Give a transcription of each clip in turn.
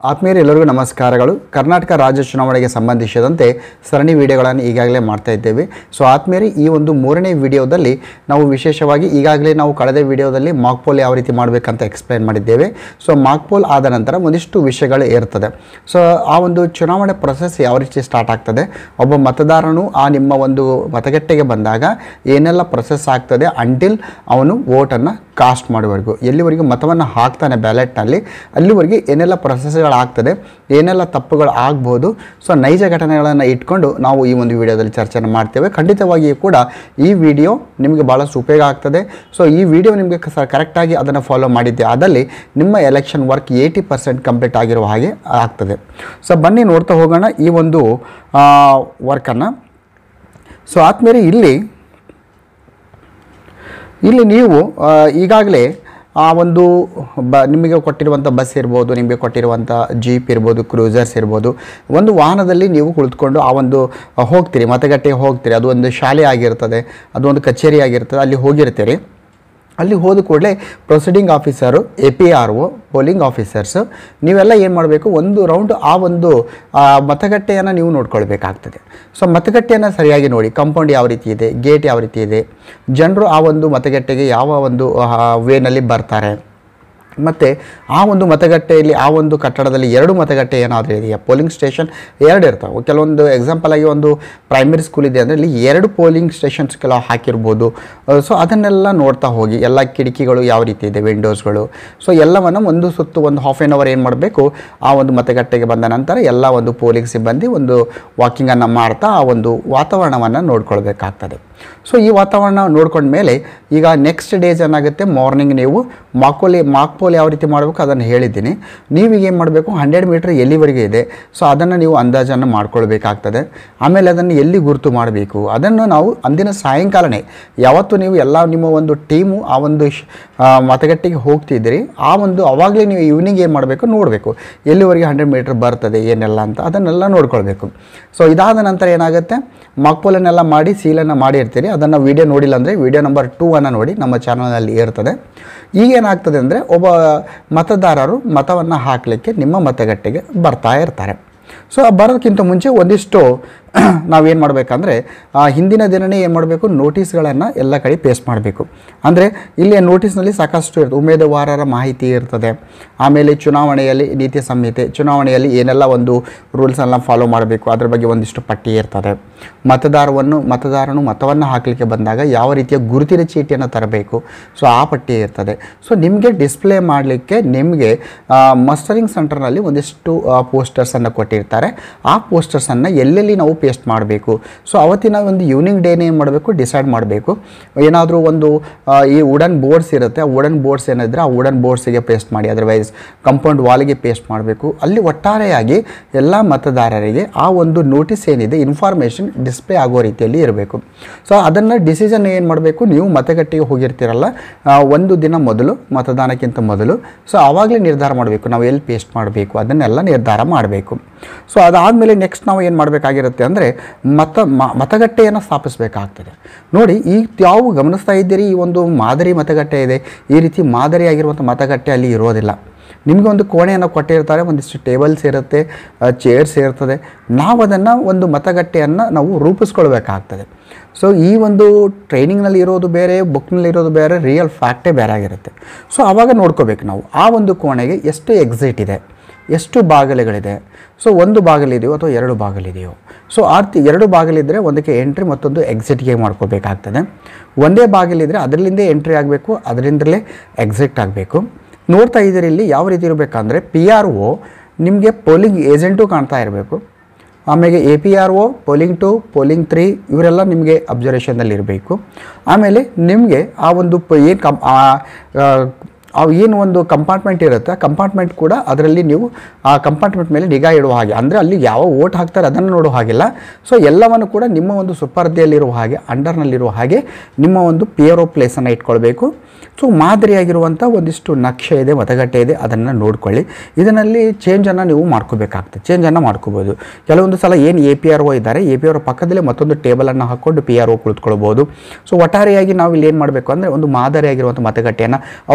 ಆತ್ಮೀಯರು ಎಲ್ಲರಿಗೂ ನಮಸ್ಕಾರಗಳು ಕರ್ನಾಟಕ ರಾಜ್ಯ ಚುನಾವಣೆಗೆ ಸಂಬಂಧಿಸಿದಂತೆ ಸರಣಿ ವಿಡಿಯೋಗಳನ್ನು ಈಗಾಗಲೇ ಮಾಡ್ತಾ ಇದ್ದೇವೆ ಸೊ ಆತ್ಮೀಯರಿ ಈ ಒಂದು ಮೂರನೇ ವಿಡಿಯೋದಲ್ಲಿ ನಾವು ವಿಶೇಷವಾಗಿ ಈಗಾಗಲೇ ನಾವು ಕಳೆದ ವಿಡಿಯೋದಲ್ಲಿ ಮಾಕ್ ಪೋಲ್ ಯಾವ ರೀತಿ ಮಾಡಬೇಕಂತ ಎಕ್ಸ್ಪ್ಲೈನ್ ಮಾಡಿದ್ದೇವೆ ಸೊ ಮಾಕ್ ಪೋಲ್ ಆದ ನಂತರ ಒಂದಿಷ್ಟು ವಿಷಯಗಳು ಇರ್ತದೆ ಸೊ ಆ ಒಂದು ಚುನಾವಣೆ ಪ್ರೊಸೆಸ್ ಯಾವ ರೀತಿ ಸ್ಟಾರ್ಟ್ ಆಗ್ತದೆ ಒಬ್ಬ ಮತದಾರನು ಆ ನಿಮ್ಮ ಒಂದು ಮತಗಟ್ಟೆಗೆ ಬಂದಾಗ ಏನೆಲ್ಲ ಪ್ರೊಸೆಸ್ ಆಗ್ತದೆ ಅಂಟಿಲ್ ಅವನು ವೋಟನ್ನು ಕಾಸ್ಟ್ ಮಾಡುವವರೆಗೂ ಎಲ್ಲಿವರೆಗೂ ಮತವನ್ನು ಹಾಕ್ತಾನೆ ಬ್ಯಾಲೆಟ್ನಲ್ಲಿ ಅಲ್ಲಿವರೆಗೆ ಏನೆಲ್ಲ ಪ್ರೊಸೆಸ್ಗಳಾಗ್ತದೆ ಏನೆಲ್ಲ ತಪ್ಪುಗಳು ಆಗ್ಬೋದು ಸೊ ನೈಜ ಘಟನೆಗಳನ್ನು ಇಟ್ಕೊಂಡು ನಾವು ಈ ಒಂದು ವಿಡಿಯೋದಲ್ಲಿ ಚರ್ಚೆಯನ್ನು ಮಾಡ್ತೇವೆ ಖಂಡಿತವಾಗಿಯೂ ಕೂಡ ಈ ವಿಡಿಯೋ ನಿಮಗೆ ಭಾಳಷ್ಟು ಉಪಯೋಗ ಆಗ್ತದೆ ಸೊ ಈ ವಿಡಿಯೋ ನಿಮಗೆ ಸ ಕರೆಕ್ಟಾಗಿ ಅದನ್ನು ಫಾಲೋ ಮಾಡಿದ್ದೆ ಆದಲ್ಲಿ ನಿಮ್ಮ election work eighty percent complete ಆಗಿರುವ ಹಾಗೆ ಆಗ್ತದೆ ಸೊ ಬನ್ನಿ ನೋಡ್ತಾ ಹೋಗೋಣ ಈ ಒಂದು ವರ್ಕನ್ನು ಸೊ ಆದ್ಮೇಲೆ ಇಲ್ಲಿ ಇಲ್ಲಿ ನೀವು ಆ, ಈಗಾಗಲೇ ಆ ಒಂದು ಬ ನಿಮಗೆ ಕೊಟ್ಟಿರುವಂಥ ಬಸ್ ಇರ್ಬೋದು ನಿಮಗೆ ಕೊಟ್ಟಿರುವಂಥ ಜೀಪ್ ಇರ್ಬೋದು ಕ್ರೂಸರ್ಸ್ ಇರ್ಬೋದು ಒಂದು ವಾಹನದಲ್ಲಿ ನೀವು ಕುಳಿತುಕೊಂಡು ಆ ಒಂದು ಆ, ಹೋಗ್ತೀರಿ ಮತಗಟ್ಟೆಗೆ ಹೋಗ್ತೀರಿ ಅದು ಒಂದು ಶಾಲೆ ಆಗಿರ್ತದೆ ಅದು ಒಂದು ಕಚೇರಿ ಆಗಿರ್ತದೆ ಅಲ್ಲಿ ಹೋಗಿರ್ತೀರಿ ಅಲ್ಲಿ ಹೋದ ಕೂಡಲೇ proceeding officer A P R O polling officers ನೀವೆಲ್ಲ ಏನು ಮಾಡಬೇಕು ಒಂದು ರೌಂಡ್ ಆ ಒಂದು ಆ, ಮತಗಟ್ಟೆಯನ್ನು ನೀವು ನೋಡ್ಕೊಳ್ಬೇಕಾಗ್ತದೆ ಸೊ ಮತಗಟ್ಟೆಯನ್ನು ಸರಿಯಾಗಿ ನೋಡಿ ಕಾಂಪೌಂಡ್ ಯಾವ ರೀತಿ ಇದೆ ಗೇಟ್ ಯಾವ ರೀತಿ ಇದೆ ಜನರು ಆ ಒಂದು ಮತಗಟ್ಟೆಗೆ ಯಾವ ಒಂದು ವೇನಲ್ಲಿ ಬರ್ತಾರೆ ಮತ್ತು ಆ ಒಂದು ಮತಗಟ್ಟೆಯಲ್ಲಿ ಆ ಒಂದು ಕಟ್ಟಡದಲ್ಲಿ ಎರಡು ಮತಗಟ್ಟೆ ಏನಾದರೂ ಇದೆಯಾ ಪೋಲಿಂಗ್ ಸ್ಟೇಷನ್ ಎರಡು ಇರ್ತಾವೆ ಕೆಲವೊಂದು ಎಕ್ಸಾಂಪಲ್ ಆಗಿ ಒಂದು ಪ್ರೈಮರಿ ಸ್ಕೂಲ್ ಇದೆ ಅಂದರೆ ಇಲ್ಲಿ ಎರಡು ಪೋಲಿಂಗ್ ಸ್ಟೇಷನ್ಸ್ ಕೆಲವು ಹಾಕಿರ್ಬೋದು ಸೊ ಅದನ್ನೆಲ್ಲ ನೋಡ್ತಾ ಹೋಗಿ ಎಲ್ಲ ಕಿಟಕಿಗಳು ಯಾವ ರೀತಿ ಇದೆ ವಿಂಡೋಸ್ಗಳು ಸೊ ಎಲ್ಲವನ್ನು ಒಂದು ಸುತ್ತು ಒಂದು ಹಾಫ್ ಆನ್ ಅವರ್ ಏನು ಮಾಡಬೇಕು ಆ ಒಂದು ಮತಗಟ್ಟೆಗೆ ಬಂದ ನಂತರ ಎಲ್ಲ ಒಂದು ಪೋಲಿಂಗ್ ಸಿಬ್ಬಂದಿ ಒಂದು ವಾಕಿಂಗನ್ನು ಮಾಡ್ತಾ ಆ ಒಂದು ವಾತಾವರಣವನ್ನು ನೋಡ್ಕೊಳ್ಬೇಕಾಗ್ತದೆ ಸೊ ಈ ವಾತಾವರಣ ನೋಡ್ಕೊಂಡ್ಮೇಲೆ ಈಗ ನೆಕ್ಸ್ಟ್ ಡೇಸ್ ಏನಾಗುತ್ತೆ ಮಾರ್ನಿಂಗ್ ನೀವು ಮಾಕೋಲಿ ಮಾಕ್ ಪೋಲ್ ಯಾವ ರೀತಿ ಮಾಡಬೇಕು ಅದನ್ನು ಹೇಳಿದ್ದೀನಿ ನೀವೀಗ ಏನು ಮಾಡಬೇಕು ಹಂಡ್ರೆಡ್ ಮೀಟ್ರ್ ಎಲ್ಲಿವರೆಗೆ ಇದೆ ಸೊ ಅದನ್ನು ನೀವು ಅಂದಾಜನ್ನು ಮಾಡ್ಕೊಳ್ಬೇಕಾಗ್ತದೆ ಆಮೇಲೆ ಅದನ್ನು ಎಲ್ಲಿ ಗುರುತು ಮಾಡಬೇಕು ಅದನ್ನು ನಾವು ಅಂದಿನ ಸಾಯಂಕಾಲನೇ ಯಾವತ್ತು ನೀವು ಎಲ್ಲ ನಿಮ್ಮ ಒಂದು ಟೀಮು ಆ ಒಂದು ಶ್- ಆ, ಮತಗಟ್ಟೆಗೆ ಹೋಗ್ತಿದ್ದೀರಿ ಆ ಒಂದು ಅವಾಗಲೇ ನೀವು ಈವ್ನಿಂಗ್ ಏನು ಮಾಡಬೇಕು ನೋಡಬೇಕು ಎಲ್ಲಿವರೆಗೆ ಹಂಡ್ರೆಡ್ ಮೀಟ್ರ್ ಬರ್ತದೆ ಏನೆಲ್ಲ ಅಂತ ಅದನ್ನೆಲ್ಲ ನೋಡ್ಕೊಳ್ಬೇಕು ಸೊ ಇದಾದ ನಂತರ ಏನಾಗುತ್ತೆ ಮಕ್ಪೋಲನ್ನೆಲ್ಲ ಮಾಡಿ ಸೀಲನ್ನು ಮಾಡಿರ್ತೀರಿ ಅದನ್ನು ವಿಡಿಯೋ ನೋಡಿಲ್ಲ ಅಂದರೆ ವಿಡಿಯೋ ನಂಬರ್ ಟೂ ಅನ್ನು ನೋಡಿ ನಮ್ಮ ಚಾನಲಲ್ಲಿ ಇರ್ತದೆ ಈಗ ಏನಾಗ್ತದೆ ಅಂದರೆ ಒಬ್ಬ ಮತದಾರರು ಮತವನ್ನು ಹಾಕಲಿಕ್ಕೆ ನಿಮ್ಮ ಮತಗಟ್ಟೆಗೆ ಬರ್ತಾ ಇರ್ತಾರೆ ಸೊ ಬರೋದಕ್ಕಿಂತ ಮುಂಚೆ ಒಂದಿಷ್ಟು ನಾವೇನು ಮಾಡಬೇಕಂದ್ರೆ ಹಿಂದಿನ ದಿನವೇ ಏನು ಮಾಡಬೇಕು ನೋಟಿಸ್ಗಳನ್ನು ಎಲ್ಲ ಕಡೆ ಪೇಸ್ಟ್ ಮಾಡಬೇಕು ಅಂದರೆ ಇಲ್ಲಿ ನೋಟಿಸ್ನಲ್ಲಿ ಸಾಕಷ್ಟು ಇರ್ತದೆ ಉಮೇದುವಾರರ ಮಾಹಿತಿ ಇರ್ತದೆ ಆಮೇಲೆ ಚುನಾವಣೆಯಲ್ಲಿ ನೀತಿ ಸಂಹಿತೆ ಚುನಾವಣೆಯಲ್ಲಿ ಏನೆಲ್ಲ ಒಂದು ರೂಲ್ಸನ್ನು ಫಾಲೋ ಮಾಡಬೇಕು ಅದ್ರ ಬಗ್ಗೆ ಒಂದಿಷ್ಟು ಪಟ್ಟಿ ಇರ್ತದೆ ಮತದಾರವನ್ನು ಮತದಾರನು ಮತವನ್ನು ಹಾಕಲಿಕ್ಕೆ ಬಂದಾಗ ಯಾವ ರೀತಿಯ ಗುರುತಿನ ಚೀಟಿಯನ್ನು ತರಬೇಕು ಸೊ ಆ ಪಟ್ಟಿ ಇರ್ತದೆ ಸೊ ನಿಮಗೆ ಡಿಸ್ಪ್ಲೇ ಮಾಡಲಿಕ್ಕೆ ನಿಮಗೆ ಮಸ್ಟರಿಂಗ್ ಸೆಂಟರ್ನಲ್ಲಿ ಒಂದಿಷ್ಟು ಪೋಸ್ಟರ್ಸನ್ನು ಕೊಟ್ಟಿರ್ತಾರೆ ಆ ಪೋಸ್ಟರ್ಸನ್ನು ಎಲ್ಲೆಲ್ಲಿ ನಾವು ಪೇಸ್ಟ್ ಮಾಡಬೇಕು ಸೊ ಅವತ್ತಿನ ಒಂದು ಈವ್ನಿಂಗ್ ಡೇನೇ ಏನು ಮಾಡಬೇಕು ಡಿಸೈಡ್ ಮಾಡಬೇಕು ಏನಾದರೂ ಒಂದು ಆ, ಈ ವುಡನ್ ಬೋರ್ಡ್ಸ್ ಇರುತ್ತೆ ಆ ವುಡನ್ ಬೋರ್ಡ್ಸ್ ಏನಿದ್ರೆ ಆ ವುಡನ್ ಬೋರ್ಡ್ಸಿಗೆ ಪೇಸ್ಟ್ ಮಾಡಿ ಅದರ್ವೈಸ್ ಕಂಪೌಂಡ್ ವಾಲ್ಗೆ ಪೇಸ್ಟ್ ಮಾಡಬೇಕು ಅಲ್ಲಿ ಒಟ್ಟಾರೆಯಾಗಿ ಎಲ್ಲ ಮತದಾರರಿಗೆ ಆ ಒಂದು ನೋಟಿಸ್ ಏನಿದೆ ಇನ್ಫಾರ್ಮೇಷನ್ ಡಿಸ್ಪ್ಲೇ ಆಗೋ ರೀತಿಯಲ್ಲಿ ಇರಬೇಕು ಸೊ ಅದನ್ನು ಡಿಸಿಷನ್ ಏನು ಮಾಡಬೇಕು ನೀವು ಮತಗಟ್ಟೆಗೆ ಹೋಗಿರ್ತೀರಲ್ಲ ಆ, ಒಂದು ದಿನ ಮೊದಲು ಮತದಾನಕ್ಕಿಂತ ಮೊದಲು ಸೊ ಆವಾಗಲೇ ನಿರ್ಧಾರ ಮಾಡಬೇಕು ನಾವು ಎಲ್ಲಿ ಪೇಸ್ಟ್ ಮಾಡಬೇಕು ಅದನ್ನೆಲ್ಲ ನಿರ್ಧಾರ ಮಾಡಬೇಕು ಸೊ ಅದಾದಮೇಲೆ ನೆಕ್ಸ್ಟ್ ನಾವು ಏನು ಮಾಡಬೇಕಾಗಿರುತ್ತೆ ಅಂದರೆ ಮತ ಮ- ಮತಗಟ್ಟೆಯನ್ನು ಸ್ಥಾಪಿಸಬೇಕಾಗ್ತದೆ ನೋಡಿ ಈಗ ತಾವು ಗಮನಿಸ್ತಾ ಇದ್ದೀರಿ ಈ ಒಂದು ಮಾದರಿ ಮತಗಟ್ಟೆ ಇದೆ ಈ ರೀತಿ ಮಾದರಿಯಾಗಿರುವಂಥ ಮತಗಟ್ಟೆ ಅಲ್ಲಿ ಇರೋದಿಲ್ಲ ನಿಮಗೆ ಒಂದು ಕೋಣೆಯನ್ನು ಕೊಟ್ಟಿರ್ತಾರೆ ಒಂದಿಷ್ಟು ಟೇಬಲ್ಸ್ ಇರುತ್ತೆ ಚೇರ್ಸ್ ಇರ್ತದೆ ನಾವು ಅದನ್ನು ಒಂದು ಮತಗಟ್ಟೆಯನ್ನು ನಾವು ರೂಪಿಸ್ಕೊಳ್ಬೇಕಾಗ್ತದೆ ಸೊ ಈ ಒಂದು ಟ್ರೈನಿಂಗ್ನಲ್ಲಿ ಇರೋದು ಬೇರೆ ಬುಕ್ನಲ್ಲಿ ಇರೋದು ಬೇರೆ ರಿಯಲ್ ಫ್ಯಾಕ್ಟೇ ಬೇರೆ ಆಗಿರುತ್ತೆ ಸೊ ಆವಾಗ ನೋಡ್ಕೋಬೇಕು ನಾವು ಆ ಒಂದು ಕೋಣೆಗೆ ಎಷ್ಟು ಎಕ್ಸಿಟ್ ಇದೆ ಎಷ್ಟು ಬಾಗಿಲುಗಳಿದೆ ಸೊ ಒಂದು ಬಾಗಿಲಿದೆಯೋ ಅಥವಾ ಎರಡು ಬಾಗಿಲಿದೆಯೋ ಸೊ ಆ ರೀತಿ ಎರಡು ಬಾಗಿಲಿದ್ದರೆ ಒಂದಕ್ಕೆ ಎಂಟ್ರಿ ಮತ್ತೊಂದು ಎಕ್ಸಿಟ್ಗೆ ಮಾಡ್ಕೋಬೇಕಾಗ್ತದೆ ಒಂದೇ ಬಾಗಿಲಿದ್ರೆ ಅದರಲ್ಲಿಂದ ಎಂಟ್ರಿ ಆಗಬೇಕು ಅದರಿಂದಲೇ ಎಕ್ಸಿಟ್ ಆಗಬೇಕು ನೋಡ್ತಾ ಇದ್ದೀರಿ ಇಲ್ಲಿ ಯಾವ ರೀತಿ ಇರಬೇಕಂದ್ರೆ ಪಿ ಆರ್ ಒ ನಿಮಗೆ ಪೋಲಿಂಗ್ ಏಜೆಂಟು ಕಾಣ್ತಾ ಇರಬೇಕು ಆಮೇಲೆ A P R O polling two polling three ಇವರೆಲ್ಲ ನಿಮಗೆ ಅಬ್ಸರ್ವೇಷನ್ದಲ್ಲಿ ಇರಬೇಕು ಆಮೇಲೆ ನಿಮಗೆ ಆ ಒಂದು ಏನು ಕಂ ಆ, ಆ, ಅವು ಏನು ಒಂದು ಕಂಪಾರ್ಟ್ಮೆಂಟ್ ಇರುತ್ತೆ ಆ ಕಂಪಾರ್ಟ್ಮೆಂಟ್ ಕೂಡ ಅದರಲ್ಲಿ ನೀವು ಆ ಕಂಪಾರ್ಟ್ಮೆಂಟ್ ಮೇಲೆ ನಿಗಾ ಇಡುವ ಹಾಗೆ ಅಂದರೆ ಅಲ್ಲಿ ಯಾವ ಓಟ್ ಹಾಕ್ತಾರೆ ಅದನ್ನು ನೋಡುವ ಹಾಗಿಲ್ಲ ಸೊ ಎಲ್ಲವನ್ನು ಕೂಡ ನಿಮ್ಮ ಒಂದು ಸುಪರ್ದಿಯಲ್ಲಿರುವ ಹಾಗೆ ಅಂಡರ್ನಲ್ಲಿರುವ ಹಾಗೆ ನಿಮ್ಮ ಒಂದು ಪಿ ಆರ್ ಒ ಪ್ಲೇಸನ್ನು ಇಟ್ಕೊಳ್ಬೇಕು ಸೊ ಮಾದರಿಯಾಗಿರುವಂಥ ಒಂದಿಷ್ಟು ನಕ್ಷೆ ಇದೆ ಮತಗಟ್ಟೆ ಇದೆ ಅದನ್ನು ನೋಡ್ಕೊಳ್ಳಿ ಇದರಲ್ಲಿ ಚೇಂಜನ್ನು ನೀವು ಮಾಡ್ಕೋಬೇಕಾಗ್ತದೆ ಚೇಂಜನ್ನು ಮಾಡ್ಕೋಬೋದು ಕೆಲವೊಂದು ಸಲ ಏನು ಎ ಪಿ ಆರ್ ಒ ಇದ್ದಾರೆ ಎ ಪಿ ಆರ್ ಒ ಪಕ್ಕದಲ್ಲೇ ಮತ್ತೊಂದು ಟೇಬಲನ್ನು ಹಾಕ್ಕೊಂಡು ಪಿ ಆರ್ ಒ ಕುಳಿತುಕೊಳ್ಬೋದು ಸೊ ಒಟ್ಟಾರೆಯಾಗಿ ನಾವು ಇಲ್ಲಿ ಏನು ಮಾಡಬೇಕು ಅಂದರೆ ಒಂದು ಮಾದರಿಯಾಗಿರುವಂಥ ಮತಗಟ್ಟೆಯನ್ನು ಅವತ್ತಿನ ನೈಟ್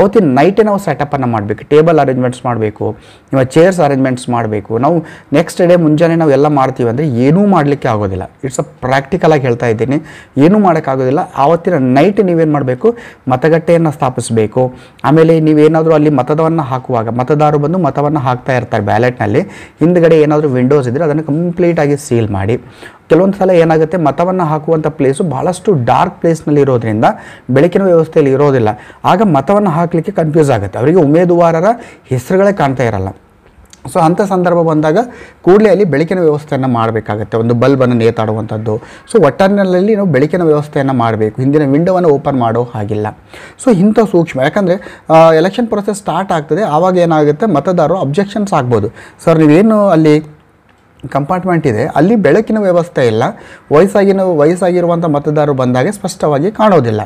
ನೈಟೇ ನಾವು ಸೆಟಪನ್ನು ಮಾಡಬೇಕು ಟೇಬಲ್ ಅರೇಂಜ್ಮೆಂಟ್ಸ್ ಮಾಡಬೇಕು ನಿಮ್ಮ ಚೇರ್ಸ್ ಅರೇಂಜ್ಮೆಂಟ್ಸ್ ಮಾಡಬೇಕು ನಾವು ನೆಕ್ಸ್ಟ್ ಡೇ ಮುಂಜಾನೆ ನಾವು ಎಲ್ಲ ಮಾಡ್ತೀವಿ ಅಂದರೆ ಏನೂ ಮಾಡಲಿಕ್ಕೆ ಆಗೋದಿಲ್ಲ ಇಟ್ಸ್ ಅ ಪ್ರಾಕ್ಟಿಕಲಾಗಿ ಹೇಳ್ತಾ ಇದ್ದೀನಿ ಏನೂ ಮಾಡೋಕ್ಕಾಗೋದಿಲ್ಲ ಆವತ್ತಿನ ನೈಟ್ ನೀವೇನು ಮಾಡಬೇಕು ಮತಗಟ್ಟೆಯನ್ನು ಸ್ಥಾಪಿಸಬೇಕು ಆಮೇಲೆ ನೀವೇನಾದರೂ ಅಲ್ಲಿ ಮತದವನ್ನು ಹಾಕುವಾಗ ಮತದಾರರು ಬಂದು ಮತವನ್ನು ಹಾಕ್ತಾ ಇರ್ತಾರೆ ಬ್ಯಾಲೆಟ್ನಲ್ಲಿ ಹಿಂದ್ಗಡೆ ಏನಾದರೂ ವಿಂಡೋಸ್ ಇದ್ದರೆ ಅದನ್ನು ಕಂಪ್ಲೀಟಾಗಿ ಸೀಲ್ ಮಾಡಿ ಕೆಲವೊಂದು ಸಲ ಏನಾಗುತ್ತೆ ಮತವನ್ನು ಹಾಕುವಂಥ ಪ್ಲೇಸು ಭಾಳಷ್ಟು ಡಾರ್ಕ್ ಪ್ಲೇಸ್ನಲ್ಲಿ ಇರೋದ್ರಿಂದ ಬೆಳಕಿನ ವ್ಯವಸ್ಥೆಯಲ್ಲಿ ಇರೋದಿಲ್ಲ ಆಗ ಮತವನ್ನು ಹಾಕಲಿಕ್ಕೆ ಕನ್ಫ್ಯೂಸ್ ಆಗುತ್ತೆ ಅವರಿಗೆ ಉಮೇದುವಾರರ ಹೆಸರುಗಳೇ ಕಾಣ್ತಾ ಇರಲ್ಲ ಸೊ ಅಂಥ ಸಂದರ್ಭ ಬಂದಾಗ ಕೂಡಲೇ ಅಲ್ಲಿ ಬೆಳಕಿನ ವ್ಯವಸ್ಥೆಯನ್ನು ಮಾಡಬೇಕಾಗತ್ತೆ ಒಂದು ಬಲ್ಬನ್ನು ನೇತಾಡುವಂಥದ್ದು ಸೊ ಒಟ್ಟಾರೆಯಲ್ಲಿ ನಾವು ಬೆಳಕಿನ ವ್ಯವಸ್ಥೆಯನ್ನು ಮಾಡಬೇಕು ಹಿಂದಿನ ವಿಂಡೋವನ್ನು ಓಪನ್ ಮಾಡೋ ಹಾಗಿಲ್ಲ ಸೊ ಇಂಥ ಸೂಕ್ಷ್ಮ ಯಾಕಂದರೆ ಎಲೆಕ್ಷನ್ ಪ್ರೊಸೆಸ್ ಸ್ಟಾರ್ಟ್ ಆಗ್ತದೆ ಆವಾಗ ಏನಾಗುತ್ತೆ ಮತದಾರರು ಅಬ್ಜೆಕ್ಷನ್ಸ್ ಆಗ್ಬೋದು ಸರ್ ನೀವೇನು ಅಲ್ಲಿ ಕಂಪಾರ್ಟ್ಮೆಂಟ್ ಇದೆ ಅಲ್ಲಿ ಬೆಳಕಿನ ವ್ಯವಸ್ಥೆ ಇಲ್ಲ ವಯಸ್ಸಾಗಿನ ವಯಸ್ಸಾಗಿರುವಂಥ ಮತದಾರರು ಬಂದಾಗ ಸ್ಪಷ್ಟವಾಗಿ ಕಾಣೋದಿಲ್ಲ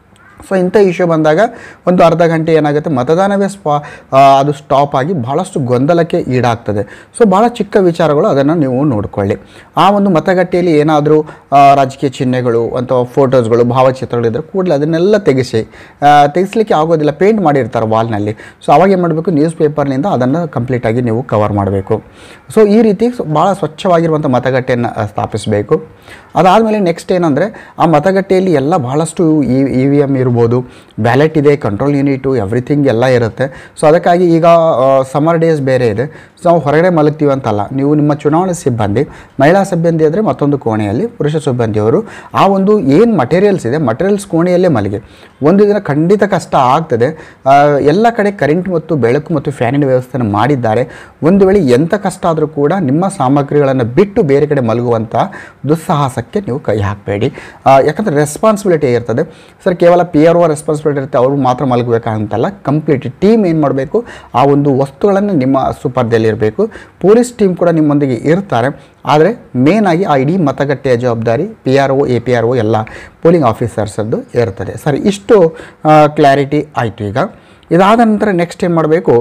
ಸೊ ಇಂಥ ಇಶ್ಯೂ ಬಂದಾಗ ಒಂದು ಅರ್ಧ ಗಂಟೆ ಏನಾಗುತ್ತೆ ಮತದಾನವೇ ಸ್ಪಾ ಆ, ಅದು ಸ್ಟಾಪ್ ಆಗಿ ಭಾಳಷ್ಟು ಗೊಂದಲಕ್ಕೆ ಈಡಾಗ್ತದೆ ಸೊ ಭಾಳ ಚಿಕ್ಕ ವಿಚಾರಗಳು ಅದನ್ನು ನೀವು ನೋಡ್ಕೊಳ್ಳಿ ಆ ಒಂದು ಮತಗಟ್ಟೆಯಲ್ಲಿ ಏನಾದರೂ ರಾಜಕೀಯ ಚಿಹ್ನೆಗಳು ಅಥವಾ ಫೋಟೋಸ್ಗಳು ಭಾವಚಿತ್ರಗಳಿದ್ದರೆ ಕೂಡಲೇ ಅದನ್ನೆಲ್ಲ ತೆಗೆಸಿ ಆ, ತೆಗೆಸ್ಲಿಕ್ಕೆ ಆಗೋದಿಲ್ಲ ಪೇಂಟ್ ಮಾಡಿರ್ತಾರೆ ವಾಲ್ನಲ್ಲಿ ಸೊ ಅವಾಗ ಏನು ಮಾಡಬೇಕು ನ್ಯೂಸ್ ಪೇಪರ್ನಿಂದ ಅದನ್ನು ಕಂಪ್ಲೀಟಾಗಿ ನೀವು ಕವರ್ ಮಾಡಬೇಕು ಸೊ ಈ ರೀತಿ ಸ್- ಭಾಳ ಸ್ವಚ್ಛವಾಗಿರುವಂಥ ಮತಗಟ್ಟೆಯನ್ನು ಆ, ಸ್ಥಾಪಿಸಬೇಕು ಅದಾದಮೇಲೆ ನೆಕ್ಸ್ಟ್ ಏನಂದರೆ ಆ ಮತಗಟ್ಟೆಯಲ್ಲಿ ಎಲ್ಲ ಬಹಳಷ್ಟು ಇ ಇ ವಿ ಎಮ್ ಇರ್ಬೋದು ಬ್ಯಾಲೆಟ್ ಇದೆ ಕಂಟ್ರೋಲ್ ಯೂನಿಟು ಎವ್ರಿಥಿಂಗ್ ಎಲ್ಲ ಇರುತ್ತೆ ಸೊ ಅದಕ್ಕಾಗಿ ಈಗ ಸಮ್ಮರ್ ಡೇಸ್ ಬೇರೆ ಇದೆ ಸೊ ನಾವು ಹೊರಗಡೆ ಮಲಗ್ತೀವಿ ಅಂತಲ್ಲ ನೀವು ನಿಮ್ಮ ಚುನಾವಣೆ ಸಿಬ್ಬಂದಿ ಮಹಿಳಾ ಸಿಬ್ಬಂದಿ ಆದರೆ ಮತ್ತೊಂದು ಕೋಣೆಯಲ್ಲಿ ಪುರುಷ ಸಿಬ್ಬಂದಿಯವರು ಆ ಒಂದು ಏನು ಮಟೀರಿಯಲ್ಸ್ ಇದೆ ಮಟೀರಿಯಲ್ಸ್ ಕೋಣೆಯಲ್ಲೇ ಮಲಗಿ ಒಂದು ದಿನ ಖಂಡಿತ ಕಷ್ಟ ಆಗ್ತದೆ ಆ, ಎಲ್ಲ ಕಡೆ ಕರೆಂಟ್ ಮತ್ತು ಬೆಳಕು ಮತ್ತು ಫ್ಯಾನಿನ ವ್ಯವಸ್ಥೆಯನ್ನು ಮಾಡಿದ್ದಾರೆ ಒಂದು ವೇಳೆ ಎಂಥ ಕಷ್ಟ ಆದರೂ ಕೂಡ ನಿಮ್ಮ ಸಾಮಗ್ರಿಗಳನ್ನು ಬಿಟ್ಟು ಬೇರೆ ಕಡೆ ಮಲಗುವಂಥ ದುಸ್ಸಾಹಸಕ್ಕೆ ನೀವು ಕೈ ಹಾಕಬೇಡಿ ಯಾಕಂದರೆ ರೆಸ್ಪಾನ್ಸಿಬಿಲಿಟಿ ಇರ್ತದೆ ಸರ್ ಕೇವಲ ಪಿ ಆರ್ ಒ ರೆಸ್ಪಾನ್ಸಿಬಿಲಿಟಿ ಇರುತ್ತೆ ಅವರು ಮಾತ್ರ ಮಲಗಬೇಕಂತಲ್ಲ ಕಂಪ್ಲೀಟ್ ಟೀಮ್ ಏನು ಮಾಡಬೇಕು ಆ ಒಂದು ವಸ್ತುಗಳನ್ನು ನಿಮ್ಮ ಸುಪರ್ದೆಯಲ್ಲಿ ಇರಬೇಕು ಪೊಲೀಸ್ ಟೀಮ್ ಕೂಡ ನಿಮ್ಮೊಂದಿಗೆ ಇರ್ತಾರೆ ಆದರೆ ಮೇನ್ ಆಗಿ ಆ ಇಡೀ ಮತಗಟ್ಟೆಯ ಜವಾಬ್ದಾರಿ P R O A P R O ಎಲ್ಲ ಪೋಲಿಂಗ್ ಆಫೀಸರ್ಸದ್ದು ಇರ್ತದೆ ಸರ್ ಇಷ್ಟು ಕ್ಲಾರಿಟಿ ಆಯಿತು ಈಗ ಇದಾದ ನಂತರ ನೆಕ್ಸ್ಟ್ ಏನು ಮಾಡಬೇಕು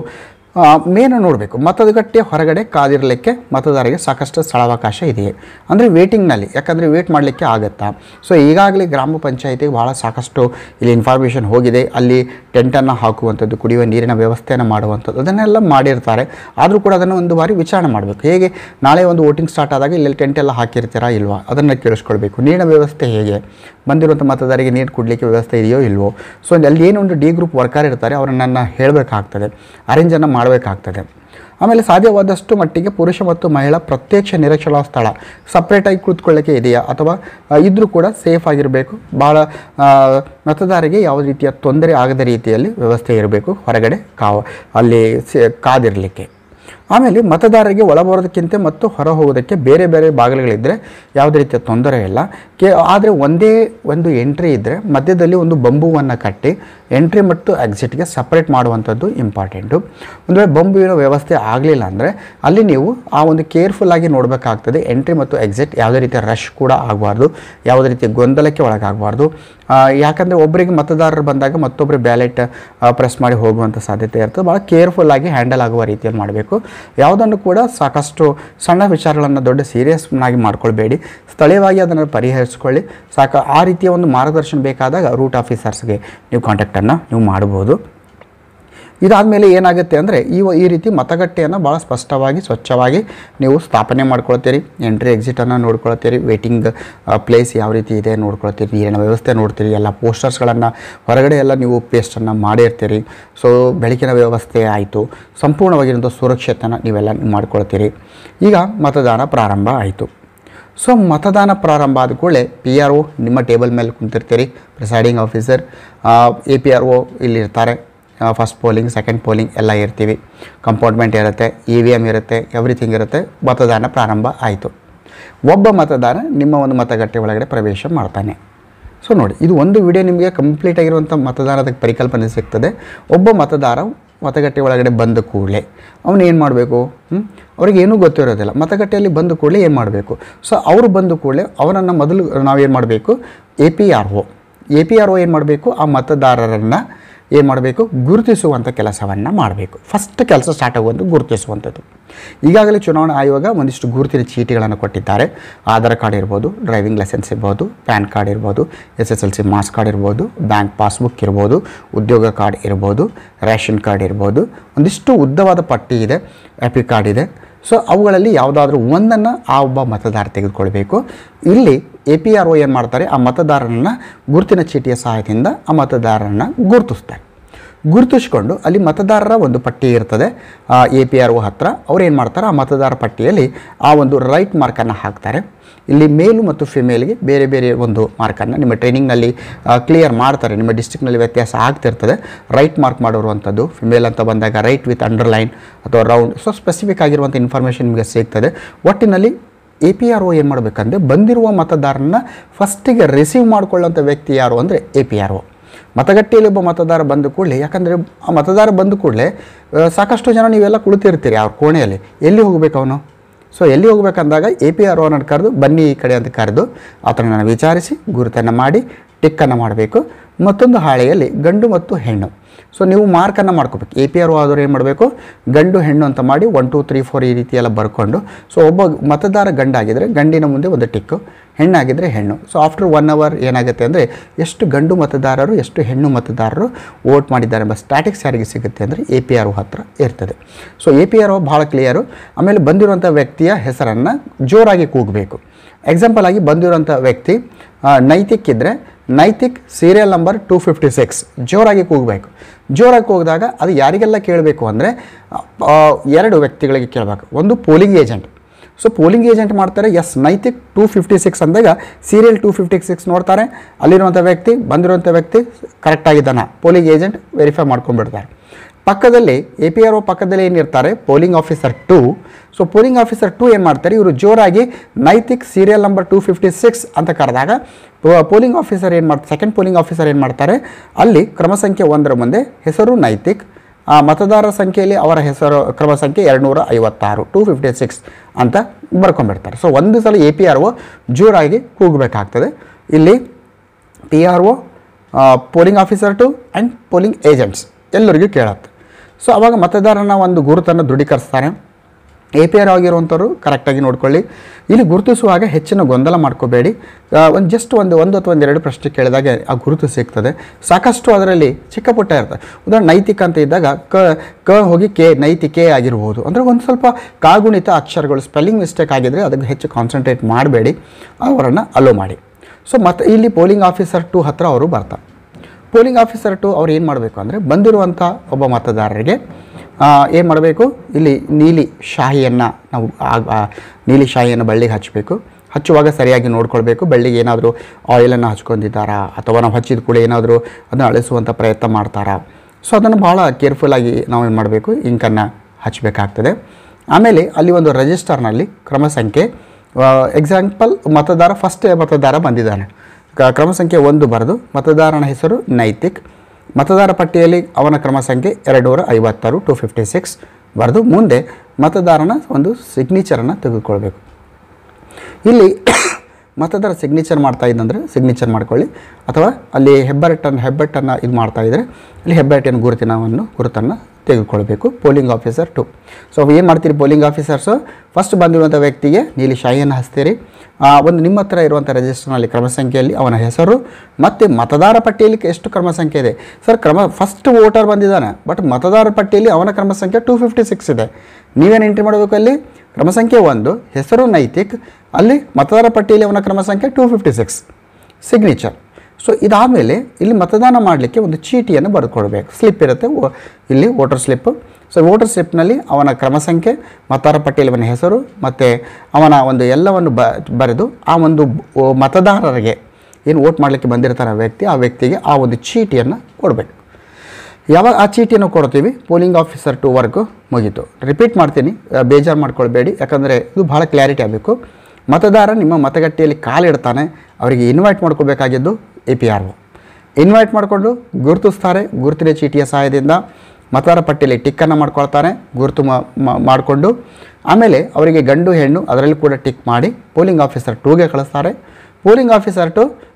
ಮೇನ ನೋಡಬೇಕು ಮತಗಟ್ಟೆ ಹೊರಗಡೆ ಕಾದಿರಲಿಕ್ಕೆ ಮತದಾರರಿಗೆ ಸಾಕಷ್ಟು ಸ್ಥಳಾವಕಾಶ ಇದೆಯೇ ಅಂದರೆ ವೇಟಿಂಗ್ನಲ್ಲಿ ಯಾಕಂದರೆ ವೇಟ್ ಮಾಡಲಿಕ್ಕೆ ಆಗುತ್ತಾ ಸೊ ಈಗಾಗಲೇ ಗ್ರಾಮ ಪಂಚಾಯಿತಿಗೆ ಭಾಳ ಸಾಕಷ್ಟು ಇಲ್ಲಿ ಇನ್ಫಾರ್ಮೇಷನ್ ಹೋಗಿದೆ ಅಲ್ಲಿ ಟೆಂಟನ್ನು ಹಾಕುವಂಥದ್ದು ಕುಡಿಯುವ ನೀರಿನ ವ್ಯವಸ್ಥೆಯನ್ನು ಮಾಡುವಂಥದ್ದು ಅದನ್ನೆಲ್ಲ ಮಾಡಿರ್ತಾರೆ ಆದರೂ ಕೂಡ ಅದನ್ನು ಒಂದು ಬಾರಿ ವಿಚಾರಣೆ ಮಾಡಬೇಕು ಹೇಗೆ ನಾಳೆ ಒಂದು ವೋಟಿಂಗ್ ಸ್ಟಾರ್ಟ್ ಆದಾಗ ಇಲ್ಲಿ ಟೆಂಟ್ ಎಲ್ಲ ಹಾಕಿರ್ತೀರಾ ಇಲ್ವಾ ಅದನ್ನು ಕೇಳಿಸ್ಕೊಳ್ಬೇಕು ನೀರಿನ ವ್ಯವಸ್ಥೆ ಹೇಗೆ ಬಂದಿರುವಂಥ ಮತದಾರರಿಗೆ ನೀರು ಕೊಡಲಿಕ್ಕೆ ವ್ಯವಸ್ಥೆ ಇದೆಯೋ ಇಲ್ವೋ ಸೊ ಅಲ್ಲಿ ಏನೊಂದು ಡಿ ಗ್ರೂಪ್ ವರ್ಕರ್ ಇರ್ತಾರೆ ಅವರನ್ನು ಹೇಳಬೇಕಾಗ್ತದೆ ಅರೇಂಜನ್ನು ಮಾಡಬೇಕಾಗ್ತದೆ ಆಮೇಲೆ ಸಾಧ್ಯವಾದಷ್ಟು ಮಟ್ಟಿಗೆ ಪುರುಷ ಮತ್ತು ಮಹಿಳಾ ಪ್ರತ್ಯಕ್ಷ ನಿರೀಕ್ಷಣಾ ಸ್ಥಳ ಸಪ್ರೇಟಾಗಿ ಕೂತ್ಕೊಳ್ಳೋಕ್ಕೆ ಇದೆಯಾ ಅಥವಾ ಆ, ಇದ್ರೂ ಕೂಡ ಸೇಫ್ ಆಗಿರಬೇಕು ಭಾಳ ಆ, ಮತದಾರರಿಗೆ ಯಾವ ರೀತಿಯ ತೊಂದರೆ ಆಗದ ರೀತಿಯಲ್ಲಿ ವ್ಯವಸ್ಥೆ ಇರಬೇಕು ಹೊರಗಡೆ ಕಾವ ಅಲ್ಲಿ ಸೆ- ಕಾದಿರಲಿಕ್ಕೆ ಆಮೇಲೆ ಮತದಾರರಿಗೆ ಒಳಬರೋದಕ್ಕಿಂತ ಮತ್ತು ಹೊರ ಹೋಗೋದಕ್ಕೆ ಬೇರೆ ಬೇರೆ ಬಾಗಿಲುಗಳಿದ್ದರೆ ಯಾವುದೇ ರೀತಿಯ ತೊಂದರೆ ಇಲ್ಲ ಕೆ ಆದರೆ ಒಂದೇ ಒಂದು ಎಂಟ್ರಿ ಇದ್ದರೆ ಮಧ್ಯದಲ್ಲಿ ಒಂದು ಬಂಬುವನ್ನು ಕಟ್ಟಿ ಎಂಟ್ರಿ ಮತ್ತು ಎಕ್ಸಿಟ್ಗೆ ಸಪ್ರೇಟ್ ಮಾಡುವಂಥದ್ದು ಇಂಪಾರ್ಟೆಂಟು ಒಂದು ವೇಳೆ ಬಂಬುವಿನ ವ್ಯವಸ್ಥೆ ಆಗಲಿಲ್ಲ ಅಂದರೆ ಅಲ್ಲಿ ನೀವು ಆ ಒಂದು ಕೇರ್ಫುಲ್ಲಾಗಿ ನೋಡಬೇಕಾಗ್ತದೆ ಎಂಟ್ರಿ ಮತ್ತು ಎಕ್ಸಿಟ್ ಯಾವುದೇ ರೀತಿಯ ರಶ್ ಕೂಡ ಆಗಬಾರ್ದು ಯಾವುದೇ ರೀತಿಯ ಗೊಂದಲಕ್ಕೆ ಒಳಗಾಗಬಾರ್ದು ಯಾಕಂದರೆ ಒಬ್ಬರಿಗೆ ಮತದಾರರು ಬಂದಾಗ ಮತ್ತೊಬ್ಬರು ಬ್ಯಾಲೆಟ್ ಪ್ರೆಸ್ ಮಾಡಿ ಹೋಗುವಂಥ ಸಾಧ್ಯತೆ ಇರ್ತದೆ ಭಾಳ ಕೇರ್ಫುಲ್ಲಾಗಿ ಹ್ಯಾಂಡಲ್ ಆಗುವ ರೀತಿಯಲ್ಲಿ ಮಾಡಬೇಕು ಯಾವುದನ್ನು ಕೂಡ ಸಾಕಷ್ಟು ಸಣ್ಣ ವಿಚಾರಗಳನ್ನು ದೊಡ್ಡ ಸೀರಿಯಸ್ನಾಗಿ ಮಾಡ್ಕೊಳ್ಬೇಡಿ ಸ್ಥಳೀಯವಾಗಿ ಅದನ್ನು ಪರಿಹರಿಸ್ಕೊಳ್ಳಿ ಸಾಕ ಆ ರೀತಿಯ ಒಂದು ಮಾರ್ಗದರ್ಶನ ಬೇಕಾದಾಗ ರೂಟ್ ಆಫೀಸರ್ಸ್ಗೆ ನೀವು ಕಾಂಟ್ಯಾಕ್ಟನ್ನು ನೀವು ಮಾಡ್ಬೋದು ಇದಾದಮೇಲೆ ಏನಾಗುತ್ತೆ ಅಂದರೆ ಈ ಈ ರೀತಿ ಮತಗಟ್ಟೆಯನ್ನು ಭಾಳ ಸ್ಪಷ್ಟವಾಗಿ ಸ್ವಚ್ಛವಾಗಿ ನೀವು ಸ್ಥಾಪನೆ ಮಾಡ್ಕೊಳ್ತೀರಿ ಎಂಟ್ರಿ ಎಕ್ಸಿಟನ್ನು ನೋಡ್ಕೊಳ್ತೀರಿ ವೇಟಿಂಗ್ ಪ್ಲೇಸ್ ಯಾವ ರೀತಿ ಇದೆ ನೋಡ್ಕೊಳ್ತೀರಿ ನೀರಿನ ವ್ಯವಸ್ಥೆ ನೋಡ್ತೀರಿ ಎಲ್ಲ ಪೋಸ್ಟರ್ಸ್ಗಳನ್ನು ಹೊರಗಡೆ ಎಲ್ಲ ನೀವು ಪೇಸ್ಟನ್ನು ಮಾಡಿರ್ತೀರಿ ಸೊ ಬೆಳಕಿನ ವ್ಯವಸ್ಥೆ ಆಯಿತು ಸಂಪೂರ್ಣವಾಗಿರೋಂಥ ಸುರಕ್ಷತೆನ ನೀವೆಲ್ಲ ಮಾಡ್ಕೊಳ್ತೀರಿ ಈಗ ಮತದಾನ ಪ್ರಾರಂಭ ಆಯಿತು ಸೊ ಮತದಾನ ಪ್ರಾರಂಭ ಆದ ಕೂಡಲೇ ಪಿ ಆರ್ ಒ ನಿಮ್ಮ ಟೇಬಲ್ ಮೇಲೆ ಕುಂತಿರ್ತೀರಿ presiding officer A P R O ಇಲ್ಲಿರ್ತಾರೆ ಫಸ್ಟ್ ಪೋಲಿಂಗ್ ಸೆಕೆಂಡ್ ಪೋಲಿಂಗ್ ಎಲ್ಲ ಇರ್ತೀವಿ ಕಂಪಾರ್ಟ್ಮೆಂಟ್ ಇರುತ್ತೆ ಇ ವಿ ಎಮ್ ಇರುತ್ತೆ ಎವ್ರಿಥಿಂಗ್ ಇರುತ್ತೆ ಮತದಾನ ಪ್ರಾರಂಭ ಆಯಿತು ಒಬ್ಬ ಮತದಾರ ನಿಮ್ಮ ಒಂದು ಮತಗಟ್ಟೆ ಒಳಗಡೆ ಪ್ರವೇಶ ಮಾಡ್ತಾನೆ ಸೊ ನೋಡಿ ಇದು ಒಂದು ವಿಡಿಯೋ ನಿಮಗೆ ಕಂಪ್ಲೀಟ್ ಆಗಿರುವಂಥ ಮತದಾನದ ಪರಿಕಲ್ಪನೆ ಸಿಗ್ತದೆ ಒಬ್ಬ ಮತದಾರ ಮತಗಟ್ಟೆ ಒಳಗಡೆ ಬಂದ ಕೂಡಲೇ ಅವನು ಏನು ಮಾಡಬೇಕು ಅವ್ರಿಗೆ ಏನೂ ಗೊತ್ತಿರೋದಿಲ್ಲ ಮತಗಟ್ಟೆಯಲ್ಲಿ ಬಂದ ಕೂಡಲೇ ಏನು ಮಾಡಬೇಕು ಸೊ ಅವರು ಬಂದ ಕೂಡಲೇ ಅವನನ್ನು ಮೊದಲು ನಾವೇನು ಮಾಡಬೇಕು A P R O A P R O ಏನು ಮಾಡಬೇಕು ಆ ಮತದಾರರನ್ನು ಏನು ಮಾಡಬೇಕು ಗುರುತಿಸುವಂಥ ಕೆಲಸವನ್ನು ಮಾಡಬೇಕು ಫಸ್ಟ್ ಕೆಲಸ ಸ್ಟಾರ್ಟ್ ಆಗುವಂಥ ಗುರುತಿಸುವಂಥದ್ದು ಈಗಾಗಲೇ ಚುನಾವಣಾ ಆಯೋಗ ಒಂದಿಷ್ಟು ಗುರುತಿನ ಚೀಟಿಗಳನ್ನು ಕೊಟ್ಟಿದ್ದಾರೆ ಆಧಾರ್ ಕಾರ್ಡ್ ಇರ್ಬೋದು ಡ್ರೈವಿಂಗ್ ಲೈಸೆನ್ಸ್ ಇರ್ಬೋದು ಪ್ಯಾನ್ ಕಾರ್ಡ್ ಇರ್ಬೋದು S S L C marks card ಇರ್ಬೋದು ಬ್ಯಾಂಕ್ ಪಾಸ್ಬುಕ್ ಇರ್ಬೋದು ಉದ್ಯೋಗ ಕಾರ್ಡ್ ಇರ್ಬೋದು ರೇಷನ್ ಕಾರ್ಡ್ ಇರ್ಬೋದು ಒಂದಿಷ್ಟು ಉದ್ದವಾದ ಪಟ್ಟಿ ಇದೆ ಎಪಿ ಕಾರ್ಡ್ ಇದೆ ಸೊ ಅವುಗಳಲ್ಲಿ ಯಾವುದಾದ್ರೂ ಒಂದನ್ನು ಆ ಒಬ್ಬ ಮತದಾರ ತೆಗೆದುಕೊಳ್ಬೇಕು ಇಲ್ಲಿ ಎ ಪಿ ಆರ್ ಒ ಏನು ಮಾಡ್ತಾರೆ ಆ ಮತದಾರನನ್ನು ಗುರುತಿನ ಚೀಟಿಯ ಸಹಾಯದಿಂದ ಆ ಮತದಾರರನ್ನು ಗುರುತಿಸ್ತಾರೆ ಗುರುತಿಸ್ಕೊಂಡು ಅಲ್ಲಿ ಮತದಾರರ ಒಂದು ಪಟ್ಟಿ ಇರ್ತದೆ ಎ ಪಿ ಆರ್ ಒ ಹತ್ರ ಅವ್ರು ಏನು ಮಾಡ್ತಾರೆ ಆ ಮತದಾರ ಪಟ್ಟಿಯಲ್ಲಿ ಆ ಒಂದು ರೈಟ್ ಮಾರ್ಕನ್ನು ಹಾಕ್ತಾರೆ ಇಲ್ಲಿ ಮೇಲು ಮತ್ತು ಫಿಮೇಲ್ಗೆ ಬೇರೆ ಬೇರೆ ಒಂದು ಮಾರ್ಕನ್ನು ನಿಮ್ಮ ಟ್ರೈನಿಂಗ್ನಲ್ಲಿ ಕ್ಲಿಯರ್ ಮಾಡ್ತಾರೆ ನಿಮ್ಮ ಡಿಸ್ಟ್ರಿಕ್ನಲ್ಲಿ ವ್ಯತ್ಯಾಸ ಆಗ್ತಿರ್ತದೆ ರೈಟ್ ಮಾರ್ಕ್ ಮಾಡಿರುವಂಥದ್ದು ಫಿಮೇಲ್ ಅಂತ ಬಂದಾಗ ರೈಟ್ ವಿತ್ ಅಂಡರ್ಲೈನ್ ಅಥವಾ ರೌಂಡ್ ಸೊ ಸ್ಪೆಸಿಫಿಕ್ ಆಗಿರುವಂಥ ಇನ್ಫಾರ್ಮೇಷನ್ ನಿಮಗೆ ಸಿಗ್ತದೆ ಒಟ್ಟಿನಲ್ಲಿ ಎ ಪಿ ಆರ್ ಒ ಏನು ಮಾಡಬೇಕಂದ್ರೆ ಬಂದಿರುವ ಮತದಾರನ ಫಸ್ಟಿಗೆ ರಿಸೀವ್ ಮಾಡ್ಕೊಳ್ಳೋಂಥ ವ್ಯಕ್ತಿ ಯಾರು ಅಂದರೆ ಎ ಪಿ ಆರ್ ಒ ಮತಗಟ್ಟೆಯಲ್ಲಿ ಒಬ್ಬ ಮತದಾರ ಬಂದ ಕೂಡಲೇ ಯಾಕಂದರೆ ಆ ಮತದಾರ ಬಂದ ಕೂಡಲೇ ಸಾಕಷ್ಟು ಜನ ನೀವೆಲ್ಲ ಕುಳಿತಿರ್ತೀರಿ ಅವ್ರ ಕೋಣೆಯಲ್ಲಿ ಎಲ್ಲಿ ಹೋಗ್ಬೇಕು ಅವನು ಸೊ ಎಲ್ಲಿ ಹೋಗ್ಬೇಕಂದಾಗ ಎ ಪಿ ಆರ್ ಒನ ಕರೆದು ಬನ್ನಿ ಈ ಕಡೆ ಅಂತ ಕರೆದು ಆತನನ್ನು ವಿಚಾರಿಸಿ ಗುರುತನ್ನು ಮಾಡಿ ಟಿಕ್ಕನ್ನು ಮಾಡಬೇಕು ಮತ್ತೊಂದು ಹಾಳೆಯಲ್ಲಿ ಗಂಡು ಮತ್ತು ಹೆಣ್ಣು ಸೊ ನೀವು ಮಾರ್ಕನ್ನು ಮಾಡ್ಕೋಬೇಕು ಎ ಪಿ ಆರ್ ಆದವ್ರು ಏನು ಮಾಡಬೇಕು ಗಂಡು ಹೆಣ್ಣು ಅಂತ ಮಾಡಿ ಒನ್ ಟು ತ್ರೀ ಫೋರ್ ಈ ರೀತಿ ಎಲ್ಲ ಬರ್ಕೊಂಡು ಸೊ ಒಬ್ಬ ಮತದಾರ ಗಂಡಾಗಿದ್ದರೆ ಗಂಡಿನ ಮುಂದೆ ಒಂದು ಟಿಕ್ಕು ಹೆಣ್ಣಾಗಿದ್ದರೆ ಹೆಣ್ಣು ಸೊ ಆಫ್ಟರ್ ಒನ್ ಅವರ್ ಏನಾಗುತ್ತೆ ಅಂದರೆ ಎಷ್ಟು ಗಂಡು ಮತದಾರರು ಎಷ್ಟು ಹೆಣ್ಣು ಮತದಾರರು ವೋಟ್ ಮಾಡಿದ್ದಾರೆ ಎಂಬ ಸ್ಟ್ಯಾಟಿಕ್ಸ್ ಯಾರಿಗೆ ಸಿಗುತ್ತೆ ಅಂದರೆ ಎ ಪಿ ಆರ್ ಒ ಹತ್ರ ಇರ್ತದೆ so A P R O ಭಾಳ ಕ್ಲಿಯರು ಆಮೇಲೆ ಬಂದಿರುವಂಥ ವ್ಯಕ್ತಿಯ ಹೆಸರನ್ನು ಜೋರಾಗಿ ಕೂಗಬೇಕು ಎಕ್ಸಾಂಪಲ್ ಆಗಿ ಬಂದಿರುವಂಥ ವ್ಯಕ್ತಿ ಆ, ನೈತಿಕ್ ಇದ್ದರೆ Naitik serial number two fifty six ಜೋರಾಗಿ ಕೂಗಬೇಕು ಜೋರಾಗಿ ಕೂಗಿದಾಗ ಅದು ಯಾರಿಗೆಲ್ಲ ಕೇಳಬೇಕು ಅಂದರೆ ಎರಡು ವ್ಯಕ್ತಿಗಳಿಗೆ ಕೇಳಬೇಕು ಒಂದು polling agent so polling agent ಮಾಡ್ತಾರೆ yes Naitik two fifty six ಅಂದಾಗ ಸೀರಿಯಲ್ ಟೂ ಫಿಫ್ಟಿ ಸಿಕ್ಸ್ ನೋಡ್ತಾರೆ ಅಲ್ಲಿರುವಂಥ ವ್ಯಕ್ತಿ ಬಂದಿರುವಂಥ ವ್ಯಕ್ತಿ ಕರೆಕ್ಟಾಗಿದ್ದಾನ ಪೋಲಿಂಗ್ ಏಜೆಂಟ್ ವೆರಿಫೈ ಮಾಡ್ಕೊಂಡ್ಬಿಡ್ತಾರೆ ಪಕ್ಕದಲ್ಲಿ ಎ ಪಿ ಆರ್ ಒ ಪಕ್ಕದಲ್ಲಿ ಏನಿರ್ತಾರೆ polling officer two so polling officer two ಏನು ಮಾಡ್ತಾರೆ ಇವರು ಜೋರಾಗಿ Naitik serial number two fifty six ಅಂತ ಕರೆದಾಗ ಪೋಲಿಂಗ್ ಆಫೀಸರ್ ಏನು ಮಾಡ್ತಾರೆ ಸೆಕೆಂಡ್ ಪೋಲಿಂಗ್ ಆಫೀಸರ್ ಏನು ಮಾಡ್ತಾರೆ ಅಲ್ಲಿ ಕ್ರಮ ಸಂಖ್ಯೆ ಒಂದರ ಮುಂದೆ ಹೆಸರು ನೈತಿಕ್ ಆ ಮತದಾರರ ಸಂಖ್ಯೆಯಲ್ಲಿ ಅವರ ಹೆಸರು ಕ್ರಮ ಸಂಖ್ಯೆ ಎರಡುನೂರ ಐವತ್ತಾರು ಟೂ ಫಿಫ್ಟಿ ಸಿಕ್ಸ್ ಅಂತ ಬರ್ಕೊಂಡ್ಬಿಡ್ತಾರೆ ಸೊ ಒಂದು ಸಲ ಎ ಪಿ ಆರ್ ಒ ಜೋರಾಗಿ ಕೂಗಬೇಕಾಗ್ತದೆ ಇಲ್ಲಿ P R O polling officer two and polling agents ಎಲ್ಲರಿಗೂ ಕೇಳತ್ತೆ ಸೊ ಅವಾಗ ಮತದಾರನ ಒಂದು ಗುರುತನ್ನು ದೃಢೀಕರಿಸ್ತಾರೆ ಎ ಪಿ ಆರ್ ಆಗಿರುವಂಥವ್ರು ಕರೆಕ್ಟಾಗಿ ನೋಡ್ಕೊಳ್ಳಿ ಇಲ್ಲಿ ಗುರುತಿಸುವಾಗ ಹೆಚ್ಚಿನ ಗೊಂದಲ ಮಾಡ್ಕೋಬೇಡಿ ಒಂದು ಜಸ್ಟ್ ಒಂದು ಒಂದು ಅಥವಾ ಒಂದೆರಡು ಪ್ರಶ್ನೆ ಕೇಳಿದಾಗ ಆ ಗುರುತು ಸಿಗ್ತದೆ ಸಾಕಷ್ಟು ಅದರಲ್ಲಿ ಚಿಕ್ಕ ಪುಟ್ಟ ಇರ್ತದೆ ಉದಾಹರಣೆ ನೈತಿಕ ಅಂತ ಇದ್ದಾಗ ಕ ಕ ಹೋಗಿ ಕೆ ನೈತಿಕೆ ಆಗಿರ್ಬೋದು ಅಂದರೆ ಒಂದು ಸ್ವಲ್ಪ ಕಾಗುಣಿತ ಅಕ್ಷರಗಳು ಸ್ಪೆಲ್ಲಿಂಗ್ ಮಿಸ್ಟೇಕ್ ಆಗಿದ್ದರೆ ಅದಕ್ಕೆ ಹೆಚ್ಚು ಕಾನ್ಸಂಟ್ರೇಟ್ ಮಾಡಬೇಡಿ ಅವರನ್ನು ಅಲೋ ಮಾಡಿ ಸೊ ಮತ್ತು ಇಲ್ಲಿ ಪೋಲಿಂಗ್ ಆಫೀಸರ್ ಟು ಹತ್ರ ಅವರು ಬರ್ತಾರೆ ಪೋಲಿಂಗ್ ಆಫೀಸರ್ ಟು ಅವ್ರು ಏನು ಮಾಡಬೇಕು ಅಂದರೆ ಬಂದಿರುವಂಥ ಒಬ್ಬ ಮತದಾರರಿಗೆ ಏನು ಮಾಡಬೇಕು ಇಲ್ಲಿ ನೀಲಿ ಶಾಹಿಯನ್ನು ನಾವು ಆ- ಆ ನೀಲಿ ಶಾಹಿಯನ್ನು ಬಳ್ಳಿಗೆ ಹಚ್ಚಬೇಕು ಹಚ್ಚುವಾಗ ಸರಿಯಾಗಿ ನೋಡ್ಕೊಳ್ಬೇಕು ಬೆಳ್ಳಿಗೆ ಏನಾದರೂ ಆಯಿಲನ್ನು ಹಚ್ಕೊಂಡಿದ್ದಾರಾ ಅಥವಾ ನಾವು ಹಚ್ಚಿದ ಕೂಡ ಏನಾದರೂ ಅದನ್ನು ಅಳಿಸುವಂಥ ಪ್ರಯತ್ನ ಮಾಡ್ತಾರಾ ಸೊ ಅದನ್ನು ಭಾಳ ಕೇರ್ಫುಲ್ಲಾಗಿ ನಾವು ಏನು ಮಾಡಬೇಕು ಇಂಕನ್ನು ಹಚ್ಚಬೇಕಾಗ್ತದೆ ಆಮೇಲೆ ಅಲ್ಲಿ ಒಂದು ರಿಜಿಸ್ಟರ್ನಲ್ಲಿ ಕ್ರಮ ಸಂಖ್ಯೆ ಎಕ್ಸಾಂಪಲ್ ಮತದಾರ ಫಸ್ಟ್ ಮತದಾರ ಬಂದಿದ್ದಾನೆ ಕ- ಕ್ರಮ ಸಂಖ್ಯೆ ಒಂದು ಬರೆದು ಮತದಾರನ ಹೆಸರು ನೈತಿಕ್ ಮತದಾರ ಪಟ್ಟಿಯಲ್ಲಿ ಅವನ ಕ್ರಮ ಸಂಖ್ಯೆ ಎರಡುನೂರ ಐವತ್ತಾರು ಟು ಫಿಫ್ಟಿ ಸಿಕ್ಸ್ ಬರೆದು ಮುಂದೆ ಮತದಾರನ ಒಂದು ಸಿಗ್ನೇಚರನ್ನು ತೆಗೆದುಕೊಳ್ಬೇಕು ಇಲ್ಲಿ ಮತದಾರ ಸಿಗ್ನೇಚರ್ ಮಾಡ್ತಾ ಇದ್ದಂದರೆ ಸಿಗ್ನೇಚರ್ ಮಾಡ್ಕೊಳ್ಳಿ ಅಥವಾ ಅಲ್ಲಿ ಹೆಬ್ಬೆಟ್ಟನ್ನು ಹೆಬ್ಬೆಟ್ಟನ್ನು ಇದು ಮಾಡ್ತಾ ಇದ್ದರೆ ಅಲ್ಲಿ ಹೆಬ್ಬೆಟ್ಟಿನ ಗುರುತಿನವನ್ನು ಗುರುತನ್ನು ತೆಗೆದುಕೊಳ್ಬೇಕು ಪೋಲಿಂಗ್ ಆಫೀಸರ್ ಟು ಸೊ ಏನು ಮಾಡ್ತೀರಿ ಪೋಲಿಂಗ್ ಆಫೀಸರ್ಸು ಫಸ್ಟ್ ಬಂದಿರುವಂಥ ವ್ಯಕ್ತಿಗೆ ನೀಲಿ ಶಾಹಿಯನ್ನು ಹಚ್ತೀರಿ ಆ, ಒಂದು ನಿಮ್ಮ ಹತ್ರ ಇರುವಂಥ ರಿಜಿಸ್ಟರ್ನಲ್ಲಿ ಕ್ರಮ ಸಂಖ್ಯೆಯಲ್ಲಿ ಅವನ ಹೆಸರು ಮತ್ತು ಮತದಾರ ಪಟ್ಟಿಯಲ್ಲಿ ಎಷ್ಟು ಕ್ರಮ ಸಂಖ್ಯೆ ಇದೆ ಸರ್ ಕ್ರಮ ಫಸ್ಟ್ ವೋಟರ್ ಬಂದಿದ್ದಾನೆ ಬಟ್ ಮತದಾರ ಪಟ್ಟಿಯಲ್ಲಿ ಅವನ ಕ್ರಮ ಸಂಖ್ಯೆ ಟೂ ಫಿಫ್ಟಿ ಸಿಕ್ಸ್ ಇದೆ ನೀವೇನು ಎಂಟ್ರಿ ಮಾಡಬೇಕು ಅಲ್ಲಿ ಕ್ರಮ ಸಂಖ್ಯೆ ಒಂದು ಹೆಸರು ನೈತಿಕ್ ಅಲ್ಲಿ ಮತದಾರ ಪಟ್ಟಿಯಲ್ಲಿ ಅವನ ಕ್ರಮ ಸಂಖ್ಯೆ two fifty six signature so ಇದಾದಮೇಲೆ ಇಲ್ಲಿ ಮತದಾನ ಮಾಡಲಿಕ್ಕೆ ಒಂದು ಚೀಟಿಯನ್ನು ಬರೆದುಕೊಡ್ಬೇಕು ಸ್ಲಿಪ್ ಇರುತ್ತೆ ಓ- ಇಲ್ಲಿ ವೋಟರ್ ಸ್ಲಿಪ್ಪು ಸೊ ವೋಟರ್ ಸ್ಲಿಪ್ನಲ್ಲಿ ಅವನ ಕ್ರಮ ಸಂಖ್ಯೆ ಮತದಾರ ಪಟ್ಟಿಯಲ್ಲಿ ಅವನ ಹೆಸರು ಮತ್ತು ಅವನ ಒಂದು ಎಲ್ಲವನ್ನು ಬ ಬರೆದು ಆ ಒಂದು ಬ- ಮತದಾರರಿಗೆ ಏನು ವೋಟ್ ಮಾಡಲಿಕ್ಕೆ ಬಂದಿರ್ತಾನೆ ಆ ವ್ಯಕ್ತಿ ಆ ವ್ಯಕ್ತಿಗೆ ಆ ಒಂದು ಚೀಟಿಯನ್ನು ಕೊಡಬೇಕು ಯಾವಾಗ ಆ ಚೀಟಿಯನ್ನು ಕೊಡ್ತೀವಿ ಪೋಲಿಂಗ್ ಆಫೀಸರ್ ಟು ವರ್ಕು ಮುಗೀತು ರಿಪೀಟ್ ಮಾಡ್ತೀನಿ ಆ, ಬೇಜಾರು ಮಾಡ್ಕೊಳ್ಬೇಡಿ ಯಾಕಂದರೆ ಇದು ಭಾಳ ಕ್ಲಾರಿಟಿ ಆಗಬೇಕು ಮತದಾರ ನಿಮ್ಮ ಮತಗಟ್ಟೆಯಲ್ಲಿ ಕಾಲಿಡ್ತಾನೆ ಅವರಿಗೆ ಇನ್ವೈಟ್ ಮಾಡ್ಕೋಬೇಕಾಗಿದ್ದು A P R O invite ಮಾಡಿಕೊಂಡು ಗುರುತಿಸ್ತಾರೆ ಗುರುತಿನ ಚೀಟಿಯ ಸಹಾಯದಿಂದ ಮತದಾರ ಪಟ್ಟಿಯಲ್ಲಿ ಟಿಕ್ಕನ್ನು ಮಾಡ್ಕೊಳ್ತಾರೆ ಗುರುತು ಮಾಡಿಕೊಂಡು ಆಮೇಲೆ ಅವರಿಗೆ ಗಂಡು ಹೆಣ್ಣು ಅದರಲ್ಲಿ ಕೂಡ ಟಿಕ್ ಮಾಡಿ ಪೋಲಿಂಗ್ ಆಫೀಸರ್ ಟೂಗೆ ಕಳಿಸ್ತಾರೆ ಪೋಲಿಂಗ್ ಆಫೀಸರ್ ಟು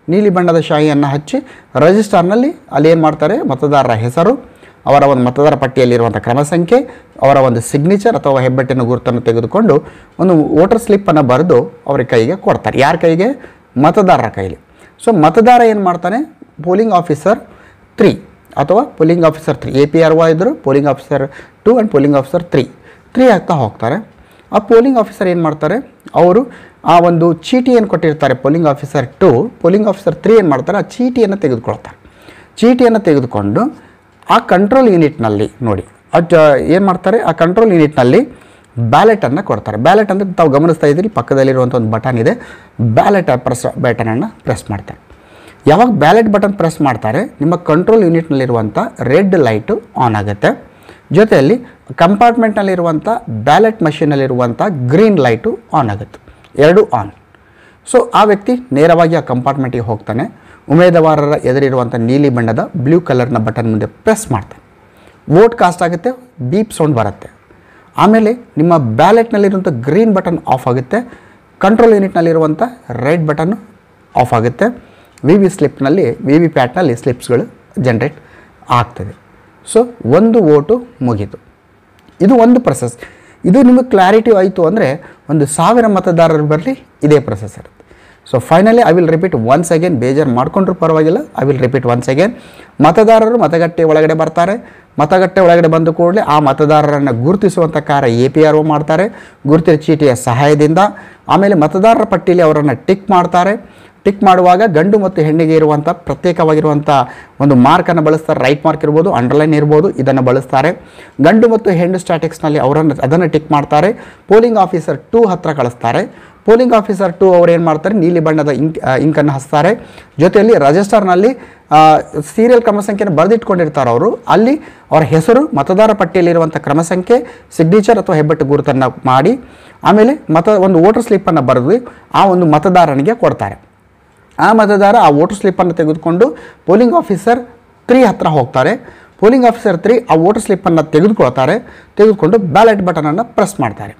ನೀಲಿ ಬಣ್ಣದ ಶಾಯಿಯನ್ನು ಹಚ್ಚಿ ರಿಜಿಸ್ಟರ್ನಲ್ಲಿ ಅಲ್ಲಿ ಏನು ಮಾಡ್ತಾರೆ ಮತದಾರರ ಹೆಸರು ಅವರ ಒಂದು ಮತದಾರ ಪಟ್ಟಿಯಲ್ಲಿರುವಂಥ ಕ್ರಮ ಸಂಖ್ಯೆ ಅವರ ಒಂದು ಸಿಗ್ನೇಚರ್ ಅಥವಾ ಹೆಬ್ಬೆಟ್ಟಿನ ಗುರುತನ್ನು ತೆಗೆದುಕೊಂಡು ಒಂದು ವೋಟರ್ ಸ್ಲಿಪ್ಪನ್ನು ಬರೆದು ಅವರ ಕೈಗೆ ಕೊಡ್ತಾರೆ ಯಾರ ಕೈಗೆ ಮತದಾರರ ಕೈಲಿ ಸೊ ಮತದಾರ ಏನು ಮಾಡ್ತಾನೆ ಪೋಲಿಂಗ್ ಆಫೀಸರ್ ತ್ರೀ ಅಥವಾ polling officer three A P R O ಇದ್ದರು polling officer two and polling officer three three ಆಗ್ತಾ ಹೋಗ್ತಾರೆ ಆ ಪೋಲಿಂಗ್ ಆಫೀಸರ್ ಏನು ಮಾಡ್ತಾರೆ ಅವರು ಆ ಒಂದು ಚೀಟಿ ಏನು ಕೊಟ್ಟಿರ್ತಾರೆ polling officer two polling officer three ಏನು ಮಾಡ್ತಾರೆ ಆ ಚೀಟಿಯನ್ನು ತೆಗೆದುಕೊಳ್ತಾರೆ ಚೀಟಿಯನ್ನು ತೆಗೆದುಕೊಂಡು ಆ ಕಂಟ್ರೋಲ್ ಯೂನಿಟ್ನಲ್ಲಿ ನೋಡಿ ಅದು ಏನು ಮಾಡ್ತಾರೆ ಆ ಕಂಟ್ರೋಲ್ ಯೂನಿಟ್ನಲ್ಲಿ ಬ್ಯಾಲೆಟನ್ನು ಕೊಡ್ತಾರೆ ಬ್ಯಾಲೆಟ್ ಅಂದರೆ ತಾವು ಗಮನಿಸ್ತಾ ಇದ್ದೀರಿ ಪಕ್ಕದಲ್ಲಿರುವಂಥ ಒಂದು ಬಟನ್ ಇದೆ ಬ್ಯಾಲೆಟ್ ಪ್ರೆಸ್ ಬಟನನ್ನು ಪ್ರೆಸ್ ಮಾಡ್ತಾರೆ ಯಾವಾಗ ಬ್ಯಾಲೆಟ್ ಬಟನ್ ಪ್ರೆಸ್ ಮಾಡ್ತಾರೆ ನಿಮ್ಮ ಕಂಟ್ರೋಲ್ ಯೂನಿಟ್ನಲ್ಲಿರುವಂಥ ರೆಡ್ ಲೈಟು ಆನ್ ಆಗುತ್ತೆ ಜೊತೆಯಲ್ಲಿ ಕಂಪಾರ್ಟ್ಮೆಂಟ್ನಲ್ಲಿರುವಂಥ ಬ್ಯಾಲೆಟ್ ಮಷೀನಲ್ಲಿರುವಂಥ ಗ್ರೀನ್ ಲೈಟು ಆನ್ ಆಗುತ್ತೆ ಎರಡು ಆನ್ ಸೊ ಆ ವ್ಯಕ್ತಿ ನೇರವಾಗಿ ಆ ಕಂಪಾರ್ಟ್ಮೆಂಟಿಗೆ ಹೋಗ್ತಾನೆ ಉಮೇದುವಾರರ ಎದುರಿರುವಂಥ ನೀಲಿ ಬಣ್ಣದ ಬ್ಲೂ ಕಲರ್ನ ಬಟನ್ ಮುಂದೆ ಪ್ರೆಸ್ ಮಾಡ್ತಾನೆ ವೋಟ್ ಕಾಸ್ಟ್ ಆಗುತ್ತೆ ಬೀಪ್ ಸೌಂಡ್ ಬರುತ್ತೆ ಆಮೇಲೆ ನಿಮ್ಮ ಬ್ಯಾಲೆಟ್ನಲ್ಲಿರುವಂಥ ಗ್ರೀನ್ ಬಟನ್ ಆಫ್ ಆಗುತ್ತೆ ಕಂಟ್ರೋಲ್ ಯೂನಿಟ್ನಲ್ಲಿರುವಂಥ ರೆಡ್ ಬಟನ್ ಆಫ್ ಆಗುತ್ತೆ ವಿ ವಿ ಸ್ಲಿಪ್ನಲ್ಲಿ ವಿ ವಿ ಪ್ಯಾಟ್ನಲ್ಲಿ ಸ್ಲಿಪ್ಸ್ಗಳು ಜನ್ರೇಟ್ ಆಗ್ತದೆ ಸೊ ಒಂದು ವೋಟು ಮುಗೀತು ಇದು ಒಂದು ಪ್ರೊಸೆಸ್ ಇದು ನಿಮಗೆ ಕ್ಲಾರಿಟಿ ಆಯಿತು ಅಂದರೆ ಒಂದು ಸಾವಿರ ಮತದಾರರು ಬರಲಿ ಇದೇ ಪ್ರೊಸೆಸ್ ಇರುತ್ತೆ so finally I will repeat once again ಬೇಜಾರು ಮಾಡ್ಕೊಂಡ್ರೂ ಪರವಾಗಿಲ್ಲ I will repeat once again ಮತದಾರರು ಮತಗಟ್ಟೆ ಒಳಗಡೆ ಬರ್ತಾರೆ ಮತಗಟ್ಟೆ ಒಳಗಡೆ ಬಂದ ಕೂಡಲೇ ಆ ಮತದಾರರನ್ನು ಗುರುತಿಸುವಂಥ ಕಾರ್ಯ ಎ ಪಿ ಆರ್ ಒ ಮಾಡ್ತಾರೆ ಗುರುತಿನ ಚೀಟಿಯ ಸಹಾಯದಿಂದ ಆಮೇಲೆ ಮತದಾರರ ಪಟ್ಟಿಯಲ್ಲಿ ಅವರನ್ನು ಟಿಕ್ ಮಾಡ್ತಾರೆ ಟಿಕ್ ಮಾಡುವಾಗ ಗಂಡು ಮತ್ತು ಹೆಣ್ಣಿಗೆ ಇರುವಂಥ ಪ್ರತ್ಯೇಕವಾಗಿರುವಂಥ ಒಂದು ಮಾರ್ಕನ್ನು ಬಳಸ್ತಾರೆ ರೈಟ್ ಮಾರ್ಕ್ ಇರ್ಬೋದು ಅಂಡರ್ಲೈನ್ ಇರ್ಬೋದು ಇದನ್ನು ಬಳಸ್ತಾರೆ ಗಂಡು ಮತ್ತು ಹೆಣ್ಣು ಸ್ಟ್ಯಾಟಿಕ್ಸ್ನಲ್ಲಿ ಅವರನ್ನು ಅದನ್ನು ಟಿಕ್ ಮಾಡ್ತಾರೆ ಪೋಲಿಂಗ್ ಆಫೀಸರ್ ಟೂ ಹತ್ರ ಕಳಿಸ್ತಾರೆ ಪೋಲಿಂಗ್ ಆಫೀಸರ್ ಟು ಅವ್ರು ಏನು ಮಾಡ್ತಾರೆ ನೀಲಿ ಬಣ್ಣದ ಇಂಕ್ ಇಂಕನ್ನು ಹಚ್ತಾರೆ ಜೊತೆಯಲ್ಲಿ ರಿಜಿಸ್ಟರ್ನಲ್ಲಿ ಸೀರಿಯಲ್ ಕ್ರಮ ಸಂಖ್ಯೆಯನ್ನು ಬರೆದಿಟ್ಕೊಂಡಿರ್ತಾರೆ ಅವರು ಅಲ್ಲಿ ಅವರ ಹೆಸರು ಮತದಾರ ಪಟ್ಟಿಯಲ್ಲಿರುವಂಥ ಕ್ರಮ ಸಂಖ್ಯೆ ಸಿಗ್ನೇಚರ್ ಅಥವಾ ಹೆಬ್ಬೆಟ್ಟು ಗುರುತನ್ನು ಮಾಡಿ ಆಮೇಲೆ ಮತ ಒಂದು ವೋಟರ್ ಸ್ಲಿಪ್ಪನ್ನು ಬರೆದು ಆ ಒಂದು ಮತದಾರನಿಗೆ ಕೊಡ್ತಾರೆ ಆ ಮತದಾರ ಆ ವೋಟರ್ ಸ್ಲಿಪ್ಪನ್ನು ತೆಗೆದುಕೊಂಡು ಪೋಲಿಂಗ್ ಆಫೀಸರ್ ತ್ರೀ ಹತ್ರ ಹೋಗ್ತಾರೆ ಪೋಲಿಂಗ್ ಆಫೀಸರ್ ತ್ರೀ ಆ ವೋಟರ್ ಸ್ಲಿಪ್ಪನ್ನು ತೆಗೆದುಕೊಳ್ತಾರೆ ತೆಗೆದುಕೊಂಡು ಬ್ಯಾಲೆಟ್ ಬಟನನ್ನು ಪ್ರೆಸ್ ಮಾಡ್ತಾರೆ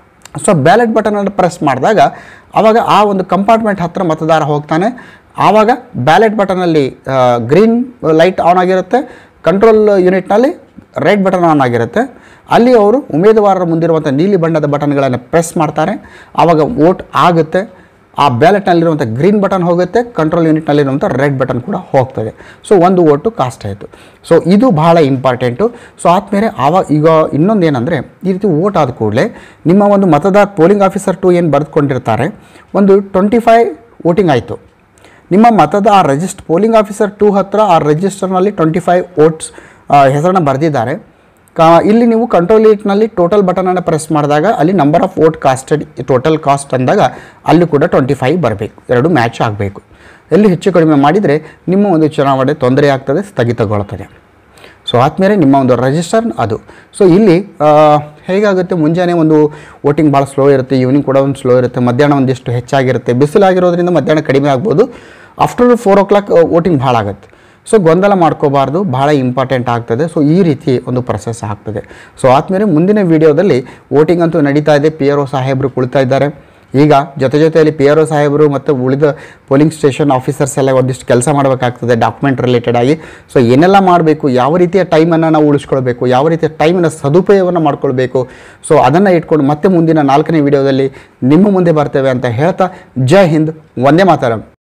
ಸೊ ಬ್ಯಾಲೆಟ್ ಬಟನನ್ನು ಪ್ರೆಸ್ ಮಾಡಿದಾಗ ಆವಾಗ ಆ ಒಂದು ಕಂಪಾರ್ಟ್ಮೆಂಟ್ ಹತ್ರ ಮತದಾರ ಹೋಗ್ತಾನೆ ಆವಾಗ ಬ್ಯಾಲೆಟ್ ಬಟನಲ್ಲಿ ಗ್ರೀನ್ ಲೈಟ್ ಆನ್ ಆಗಿರುತ್ತೆ ಕಂಟ್ರೋಲ್ ಯೂನಿಟ್ನಲ್ಲಿ ರೆಡ್ ಬಟನ್ ಆನ್ ಆಗಿರುತ್ತೆ ಅಲ್ಲಿ ಅವರು ಉಮೇದುವಾರರ ಮುಂದಿರುವಂಥ ನೀಲಿ ಬಣ್ಣದ ಬಟನ್ಗಳನ್ನು ಪ್ರೆಸ್ ಮಾಡ್ತಾರೆ ಆವಾಗ ವೋಟ್ ಆಗುತ್ತೆ ಆ ಬ್ಯಾಲೆಟ್ನಲ್ಲಿರುವಂಥ ಗ್ರೀನ್ ಬಟನ್ ಹೋಗುತ್ತೆ ಕಂಟ್ರೋಲ್ ಯೂನಿಟ್ನಲ್ಲಿರುವಂಥ ರೆಡ್ ಬಟನ್ ಕೂಡ ಹೋಗ್ತದೆ ಸೊ ಒಂದು ಓಟು ಕಾಸ್ಟ್ ಆಯಿತು ಸೊ ಇದು ಬಹಳ ಇಂಪಾರ್ಟೆಂಟು ಸೊ ಆದಮೇಲೆ ಆವಾಗ ಈಗ ಇನ್ನೊಂದು ಏನಂದರೆ ಈ ರೀತಿ ವೋಟ್ ಆದ ಕೂಡಲೇ ನಿಮ್ಮ ಒಂದು ಮತದಾರ ಪೋಲಿಂಗ್ ಆಫೀಸರ್ ಟು ಏನು ಬರೆದುಕೊಂಡಿರ್ತಾರೆ ಒಂದು ಟ್ವೆಂಟಿ ಫೈವ್ ವೋಟಿಂಗ್ ಆಯಿತು ನಿಮ್ಮ ಮತದ ಆ ರಿಜಿಸ್ಟ್ ಪೋಲಿಂಗ್ ಆಫೀಸರ್ ಟೂ ಹತ್ರ ಆ ರಿಜಿಸ್ಟರ್ನಲ್ಲಿ ಟ್ವೆಂಟಿ ಫೈವ್ ವೋಟ್ಸ್ ಹೆಸರನ್ನು ಬರೆದಿದ್ದಾರೆ ಕಾ ಇಲ್ಲಿ ನೀವು ಕಂಟ್ರೋಲ್ ನಲ್ಲಿ ಟೋಟಲ್ ಬಟನನ್ನು ಪ್ರೆಸ್ ಮಾಡಿದಾಗ ಅಲ್ಲಿ number of vote casted total cast ಅಂದಾಗ ಅಲ್ಲಿ ಕೂಡ ಟ್ವೆಂಟಿ ಫೈವ್ ಬರಬೇಕು ಎರಡು ಮ್ಯಾಚ್ ಆಗಬೇಕು ಎಲ್ಲಿ ಹೆಚ್ಚು ಕಡಿಮೆ ಮಾಡಿದರೆ ನಿಮ್ಮ ಒಂದು ಚುನಾವಣೆ ತೊಂದರೆ ಆಗ್ತದೆ ಸ್ಥಗಿತಗೊಳ್ಳುತ್ತದೆ ಸೊ ಆದಮೇಲೆ ನಿಮ್ಮ ಒಂದು ರಿಜಿಸ್ಟರ್ ಅದು ಸೊ ಇಲ್ಲಿ ಆ, ಹೇಗಾಗುತ್ತೆ ಮುಂಜಾನೆ ಒಂದು ವೋಟಿಂಗ್ ಭಾಳ ಸ್ಲೋ ಇರುತ್ತೆ ಈವ್ನಿಂಗ್ ಕೂಡ ಒಂದು ಸ್ಲೋ ಇರುತ್ತೆ ಮಧ್ಯಾಹ್ನ ಒಂದಿಷ್ಟು ಹೆಚ್ಚಾಗಿರುತ್ತೆ ಬಿಸಿಲಾಗಿರೋದ್ರಿಂದ ಮಧ್ಯಾಹ್ನ ಕಡಿಮೆ ಆಗ್ಬೋದು after four o'clock voting ಭಾಳ ಆಗುತ್ತೆ ಸೊ ಗೊಂದಲ ಮಾಡ್ಕೋಬಾರ್ದು ಭಾಳ ಇಂಪಾರ್ಟೆಂಟ್ ಆಗ್ತದೆ ಸೊ ಈ ರೀತಿ ಒಂದು ಪ್ರೊಸೆಸ್ ಆಗ್ತದೆ ಸೊ ಆದಮೇಲೆ ಮುಂದಿನ ವಿಡಿಯೋದಲ್ಲಿ ವೋಟಿಂಗ್ ಅಂತೂ ನಡೀತಾ ಇದೆ ಪಿ ಆರ್ ಒ ಸಾಹೇಬರು ಕುಳಿತಾ ಇದ್ದಾರೆ ಈಗ ಜೊತೆ ಜೊತೆಯಲ್ಲಿ ಪಿ ಆರ್ ಒ ಸಾಹೇಬರು ಮತ್ತು ಉಳಿದ ಪೋಲಿಂಗ್ ಸ್ಟೇಷನ್ ಆಫೀಸರ್ಸ್ ಎಲ್ಲ ಒಂದಿಷ್ಟು ಕೆಲಸ ಮಾಡಬೇಕಾಗ್ತದೆ ಡಾಕ್ಯುಮೆಂಟ್ ರಿಲೇಟೆಡ್ ಆಗಿ ಸೊ ಏನೆಲ್ಲ ಮಾಡಬೇಕು ಯಾವ ರೀತಿಯ ಟೈಮನ್ನು ನಾವು ಉಳಿಸ್ಕೊಳ್ಬೇಕು ಯಾವ ರೀತಿಯ ಟೈಮಿನ ಸದುಪಯೋಗವನ್ನು ಮಾಡ್ಕೊಳ್ಬೇಕು ಸೊ ಅದನ್ನು ಇಟ್ಕೊಂಡು ಮತ್ತೆ ಮುಂದಿನ ನಾಲ್ಕನೇ ವಿಡಿಯೋದಲ್ಲಿ ನಿಮ್ಮ ಮುಂದೆ ಬರ್ತೇವೆ ಅಂತ ಹೇಳ್ತಾ ಜೈ ಹಿಂದ್ ಒಂದೇ ಮಾತಾಡೋಣ